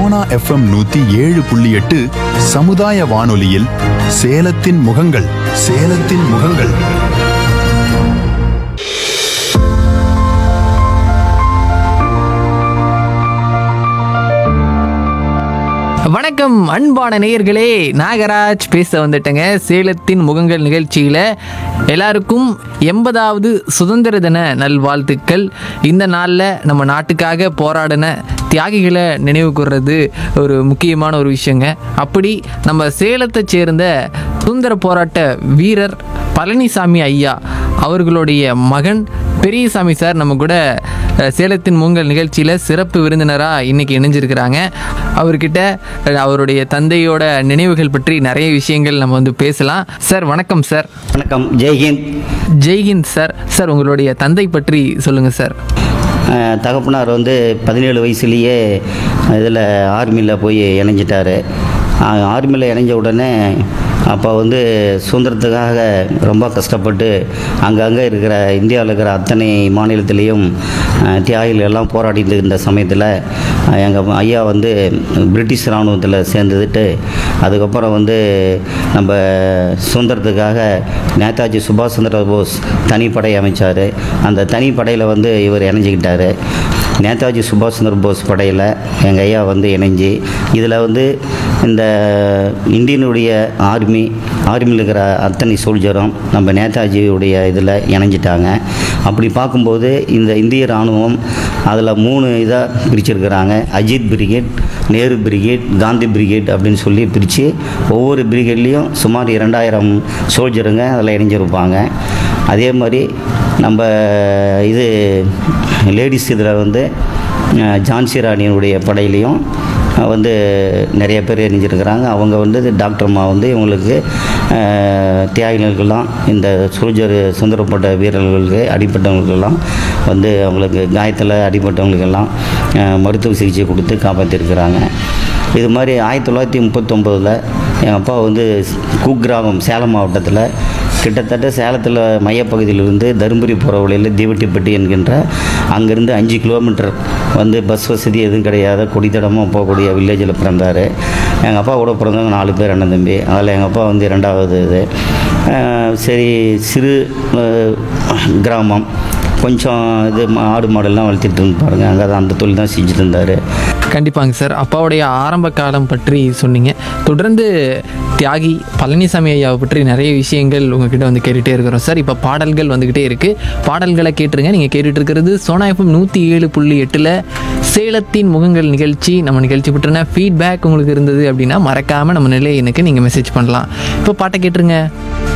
Sona FM நூத்தி ஏழு புள்ளி எட்டு சமுதாய வானொலியில் சேலத்தின் முகங்கள் சேலத்தின் முகங்கள் வணக்கம் அன்பான நேயர்களே நாகராஜ் பேச வந்துட்டேங்க சேலத்தின் முகங்கள் நிகழ்ச்சியில் எல்லாருக்கும் எண்பதாவது சுதந்திர தின நல்வாழ்த்துக்கள் இந்த நாளில் நம்ம நாட்டுக்காக போராடின தியாகிகளை நினைவு கூர்றது ஒரு முக்கியமான ஒரு விஷயங்க அப்படி நம்ம சேலத்தை சேர்ந்த சுதந்திர போராட்ட வீரர் பழனிசாமி ஐயா அவர்களுடைய மகன் பெரியசாமி சார் நம்ம கூட அஹ், சேலத்தின் மூங்கல் நிகழ்ச்சியில் சிறப்பு விருந்தினராக இன்னைக்கு இணைஞ்சிருக்கிறாங்க அவர்கிட்ட அஹ், அவருடைய தந்தையோட நினைவுகள் பற்றி நிறைய விஷயங்கள் நம்ம வந்து பேசலாம் சார் வணக்கம் சார் வணக்கம் ஜெய்ஹிந்த் ஜெய்ஹிந்த் சார் சார் உங்களுடைய தந்தை பற்றி சொல்லுங்கள் சார் அஹ், தகப்பனார் வந்து பதினேழு வயசுலேயே இதில் ஆர்மியில் போய் இணைஞ்சிட்டாரு ஆர்மியில் இணைஞ்ச உடனே அப்போ வந்து சுதந்திரத்துக்காக ரொம்ப கஷ்டப்பட்டு அங்கங்கே இருக்கிற இந்தியாவில் இருக்கிற அத்தனை மாநிலத்திலையும் அஹ், தியாகிகள் எல்லாம் போராடிட்டு இருந்த சமயத்தில் எங்கள் ஐயா வந்து பிரிட்டிஷ் இராணுவத்தில் சேர்ந்துட்டு அதுக்கப்புறம் வந்து நம்ம சுதந்திரத்துக்காக நேதாஜி சுபாஷ் சந்திர போஸ் தனிப்படை அமைச்சார் அந்த தனிப்படையில் வந்து இவர் இணைஞ்சிக்கிட்டாரு நேதாஜி சுபாஷ் சந்திர போஸ் படையில் எங்கள் ஐயா வந்து இணைஞ்சு இதில் வந்து இந்த இந்தியனுடைய ஆர்மி ஆர்மியில் இருக்கிற அத்தனை சோல்ஜரும் நம்ம நேதாஜியுடைய இதில் இணைஞ்சிட்டாங்க அப்படி பார்க்கும்போது இந்த இந்திய இராணுவம் அதில் மூணு இதாக பிரிச்சிருக்கிறாங்க Ajit brigade Nehru brigade Gandhi brigade அப்படின்னு சொல்லி பிரித்து ஒவ்வொரு பிரிகேட்லேயும் சுமார் இரண்டாயிரம் சோல்ஜருங்க அதில் இணைஞ்சிருப்பாங்க அதே மாதிரி நம்ம இது லேடிஸ் இதில் வந்து அஹ், ஜான்சி ராணியினுடைய படையிலையும் அஹ், வந்து நிறைய பேர் இணைஞ்சிருக்கிறாங்க அவங்க வந்து டாக்டர்மா வந்து இவங்களுக்கு அஹ், தியாகிகளுக்கெல்லாம் இந்த சோல்ஜர் சுந்தரப்பட்ட வீரர்களுக்கு அடிப்பட்டவங்களுக்கெல்லாம் வந்து அவங்களுக்கு காயத்தில் அடிப்பட்டவங்களுக்கெல்லாம் அஹ், மருத்துவ சிகிச்சை கொடுத்து காப்பாற்றிருக்கிறாங்க இது மாதிரி ஆயிரத்தி தொள்ளாயிரத்தி முப்பத்தொம்போதில் எங்கள் அப்பா வந்து குக்கிராமம் சேலம் மாவட்டத்தில் கிட்டத்தட்ட சேலத்தில் மையப்பகுதியிலிருந்து தருமபுரி போகிற வழியில் தீவட்டிப்பட்டி என்கின்ற அங்கேருந்து அஞ்சு கிலோமீட்டர் வந்து பஸ் வசதி எதுவும் கிடையாத கொடித்தடமாக போகக்கூடிய வில்லேஜில் பிறந்தார் எங்கள் அப்பா கூட பிறந்தவங்க நாலு பேர் அண்ணன் தம்பி அதில் எங்கள் அப்பா வந்து இரண்டாவது இது அஹ் சரி சிறு அஹ், கிராமம் கொஞ்சம் இது மா- ஆடு மாடெல்லாம் வளர்த்திட்டு இருந்து பாருங்க அங்கே தான் அந்த தொழில் தான் செஞ்சுட்டு இருந்தார் கண்டிப்பாங்க சார் அப்பாவுடைய ஆரம்ப காலம் பற்றி சொன்னீங்க தொடர்ந்து தியாகி பழனிசாமி ஐயாவை பற்றி நிறைய விஷயங்கள் உங்ககிட்ட வந்து கேட்டுகிட்டே இருக்கிறோம் சார் இப்போ பாடல்கள் வந்துக்கிட்டே இருக்குது பாடல்களை கேட்டுருங்க நீங்கள் கேட்டுட்டு இருக்கிறது சோனா எஃப்எம் நூற்றி ஏழு புள்ளி எட்டில் சேலத்தின் முகங்கள் நிகழ்ச்சி நம்ம நிகழ்ச்சி பற்றின ஃபீட்பேக் உங்களுக்கு இருந்தது அப்படின்னா மறக்காமல் நம்ம நிலையனுக்கு நீங்கள் மெசேஜ் பண்ணலாம் இப்போ பாட்டை கேட்டுருங்க